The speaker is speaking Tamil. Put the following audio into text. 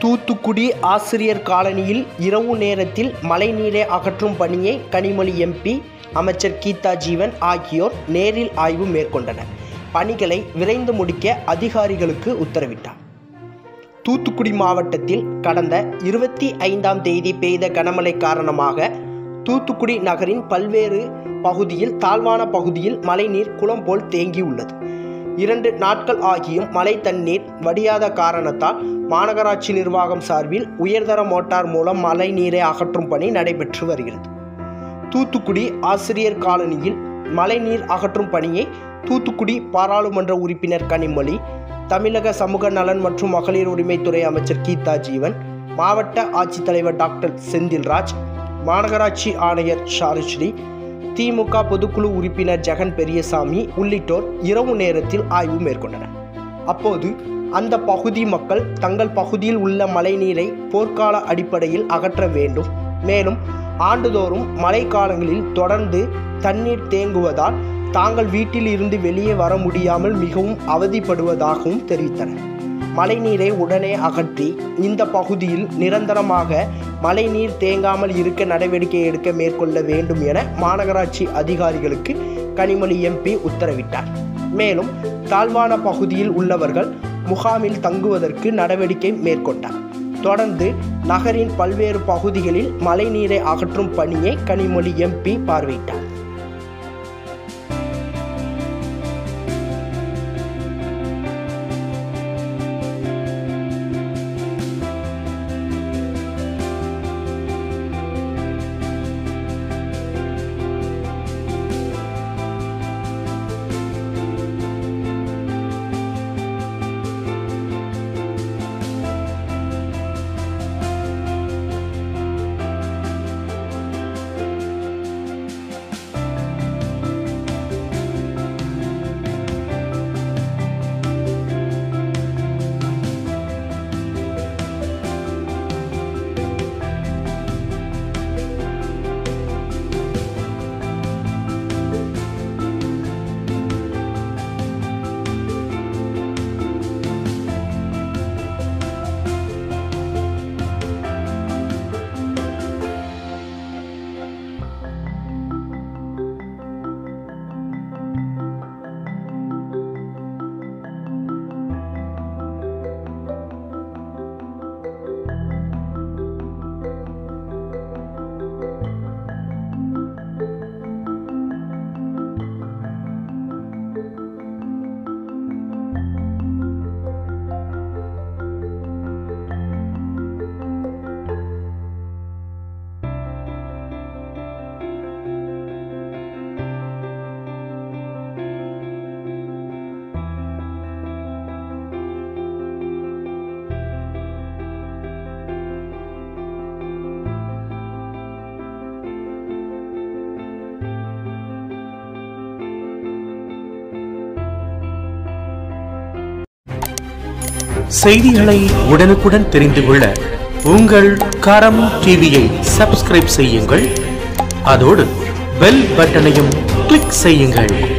தூத்துக்குடி ஆசிரியர் காலனியில் இரவு நேரத்தில் மழைநீரை அகற்றும் பணியை கனிமொழி எம்பி அமைச்சர் கீதா ஜீவன் ஆகியோர் நேரில் ஆய்வு மேற்கொண்டனர் பணிகளை விரைந்து முடிக்க அதிகாரிகளுக்கு உத்தரவிட்டார் தூத்துக்குடி மாவட்டத்தில் கடந்த இருபத்தி ஐந்தாம் தேதி பெய்த கனமழை காரணமாக தூத்துக்குடி நகரின் பல்வேறு பகுதியில் தாழ்வான பகுதியில் மழைநீர் குளம் போல் தேங்கியுள்ளது இரண்டு நாட்கள் ஆகியும் மழை தண்ணீர் வடியாத காரணத்தால் மாநகராட்சி நிர்வாகம் சார்பில் உயர்தர மோட்டார் மூலம் மழை நீரை அகற்றும் பணி நடைபெற்று வருகிறது தூத்துக்குடி ஆசிரியர் காலனியில் மழைநீர் அகற்றும் பணியை தூத்துக்குடி பாராளுமன்ற உறுப்பினர் கனிமொழி தமிழக சமூக நலன் மற்றும் மகளிர் உரிமைத்துறை அமைச்சர் கீதா ஜீவன் மாவட்ட ஆட்சித்தலைவர் டாக்டர் செந்தில்ராஜ் மாநகராட்சி ஆணையர் ஷாருஸ்ரீ திமுக பொதுக்குழு உறுப்பினர் ஜெகன் பெரியசாமி உள்ளிட்டோர் இரவு நேரத்தில் ஆய்வு மேற்கொண்டனர் அப்போது அந்த பகுதி மக்கள் தங்கள் பகுதியில் உள்ள மழைநீரை போர்க்கால அடிப்படையில் அகற்ற வேண்டும் மேலும் ஆண்டுதோறும் மழைக்காலங்களில் தொடர்ந்து தண்ணீர் தேங்குவதால் தாங்கள் வீட்டில் இருந்து வெளியே வர முடியாமல் மிகவும் அவதிப்படுவதாகவும் தெரிவித்தனர் மழைநீரை உடனே அகற்றி இந்த பகுதியில் நிரந்தரமாக மழைநீர் தேங்காமல் இருக்க நடவடிக்கை எடுக்க மேற்கொள்ள வேண்டும் என மாநகராட்சி அதிகாரிகளுக்கு கனிமொழி எம்பி உத்தரவிட்டார் மேலும் தாழ்வான பகுதியில் உள்ளவர்கள் முகாமில் தங்குவதற்கு நடவடிக்கை மேற்கொண்டார் தொடர்ந்து நகரின் பல்வேறு பகுதிகளில் மழைநீரை அகற்றும் பணியை கனிமொழி எம்பி பார்வையிட்டார் செய்திகளை உடனுக்குடன் தெரிந்து கொள்ள உங்கள் கரம் டிவியை சப்ஸ்கிரைப் செய்யுங்கள் அதோடு பெல் பட்டனையும் கிளிக் செய்யுங்கள்